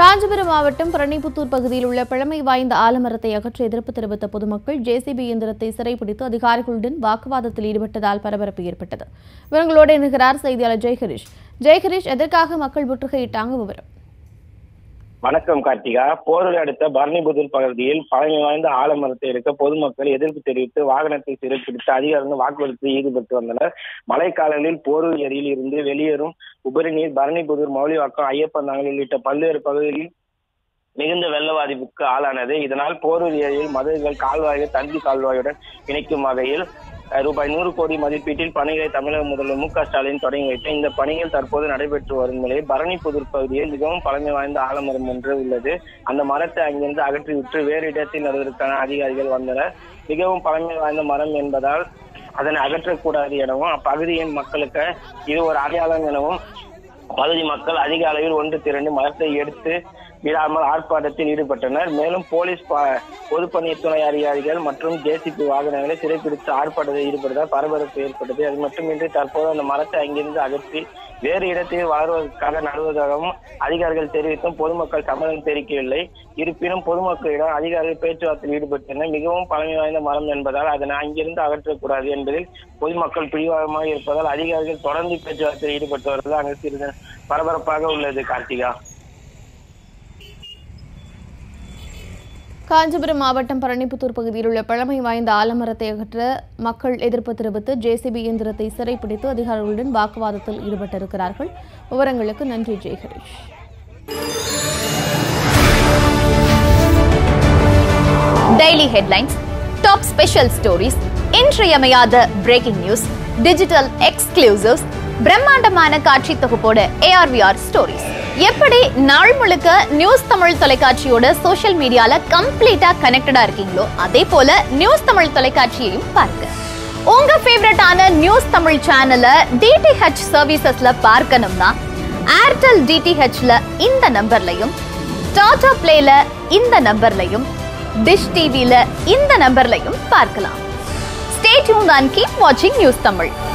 காஞ்சிபுரம் மாவட்டம் பரணிபுத்தூர் பகுதியில் உள்ள பழமை வாய்ந்த ஆலமரத்தை அகற்ற எதிர்ப்பு தெரிவித்த பொதுமக்கள் ஜேசிபி இயந்திரத்தை சிறைப்பிடித்து அதிகாரிகளுடன் வாக்குவாதத்தில் ஈடுபட்டதால் பரபரப்பு ஏற்பட்டது இவங்களோடு இணைகிறார் செய்தியாளர் ஜெய்ஹரிஷ் ஜெய்ஹரிஷ் எதற்காக மக்கள் முற்றுகையிட்டாங்க விவரம் வணக்கம் கார்த்திகா போரூர் அடுத்த பரணிபுதூர் பகுதியில் பழமை வாய்ந்த ஆலமரத்தை எடுக்க பொதுமக்கள் எதிர்ப்பு தெரிவித்து வாகனத்தை சிறைப்பிடித்து அதிகாரிகள் வாக்குவாதத்தில் ஈடுபட்டு வந்தனர் மழைக்காலங்களில் போரூர் ஏரியில் இருந்து வெளியேறும் உபரி நீர் பரணிபுதூர் மௌலிவாக்கம் ஐயப்பந்தாங்கல் உள்ளிட்ட பல்வேறு பகுதிகளில் மிகுந்த வெள்ள பாதிப்புக்கு ஆளானது இதனால் போரூர் ஏரியில் மதுரைகள் கால்வாயை தந்தி கால்வாயுடன் இணைக்கும் வகையில் அஹ், ரூபாய் நூறு கோடி மதிப்பீட்டில் பணிகளை தமிழக முதல்வர் மு க ஸ்டாலின் தொடங்கி வைத்து இந்த பணிகள் தற்போது நடைபெற்று வரும் நிலையில் பரணிபுதூர் பகுதியில் மிகவும் பழமை வாய்ந்த ஆலமரம் ஒன்று உள்ளது அந்த மரத்தை அங்கிருந்து அகற்றிவிட்டு வேறு இடத்தில் நடுவதற்கான அதிகாரிகள் வந்தனர் மிகவும் பழமை வாய்ந்த மரம் என்பதால் அதனை அகற்றக்கூடாது எனவும் அப்பகுதியின் மக்களுக்கு இது ஒரு அடையாளம் எனவும் பகுதி மக்கள் அதிக அளவில் ஒன்று திரண்டு மரத்தை எடுத்து விடாமல் ஆர்ப்பாட்டத்தில் ஈடுபட்டனர் மேலும் போலீஸ் ப- பொதுப்பணித்துறை அதிகாரிகள் மற்றும் ஜேசிபி வாகனங்களை சிறைப்பிடித்து ஆர்ப்பாட்டத்தில் ஈடுபட்டதால் பரபரப்பு ஏற்பட்டது அது மட்டுமின்றி தற்போது அந்த மரத்தை அங்கிருந்து அகற்றி வேறு இடத்தில் வளர்வதற்காக நடுவதாகவும் அதிகாரிகள் தெரிவித்தும் பொதுமக்கள் சம்மதம் தெரிவிக்கவில்லை இருப்பினும் பொதுமக்களிடம் அதிகாரிகள் பேச்சுவார்த்தையில் ஈடுபட்டனர் மிகவும் பழமை வாய்ந்த மரம் என்பதால் அதனை அங்கிருந்து அகற்றக்கூடாது என்பதில் பொதுமக்கள் பிடிவாதமாக இருப்பதால் அதிகாரிகள் தொடர்ந்து பேச்சுவார்த்தையில் ஈடுபட்டு வருவது அங்கு சிறிது பரபரப்பாக உள்ளது கார்த்திகா காஞ்சிபுரம் மாவட்டம் பரணிபுத்தூர் பகுதியில் உள்ள பழமை வாய்ந்த ஆலமரத்தை அகற்ற மக்கள் எதிர்ப்பு தெரிவித்து ஜேசிபி இயந்திரத்தை சிறைப்பிடித்து அதிகாரிகளுடன் வாக்குவாதத்தில் ஈடுபட்டிருக்கிறார்கள் விவரங்களுக்கு நன்றி Jaiharish daily headlines top special stories இன்றியமையாத பிரேக்கிங் நியூஸ் டிஜிட்டல் எக்ஸ்க்ளூசிவ்ஸ் பிரம்மாண்டமான காட்சி தொகுப்போட ஏஆர்விஆர் ஸ்டோரிஸ் எப்படி நாள் முழுக்க நியூஸ் தமிழ் தொலைக்காட்சியோட சோஷியல் மீடியால கம்ப்ளீட்டா கனெக்டடா இருக்கீங்களோ அதே போல நியூஸ் தமிழ் தொலைக்காட்சியையும் பாருங்க உங்க ஃபேவரட்டான நியூஸ் தமிழ் சேனலை டிடிஹெச் சர்வீசஸ்ல பார்க்கணும்னா ஏர்டெல் டிடிஹெச்ல இந்த நம்பர்லையும் டாடா பிளேல இந்த நம்பர்லையும் டிஷ் டிவில இந்த நம்பர்லையும் பார்க்கலாம் ஸ்டே டியூன் அண்ட் கீப் வாட்சிங் நியூஸ் தமிழ்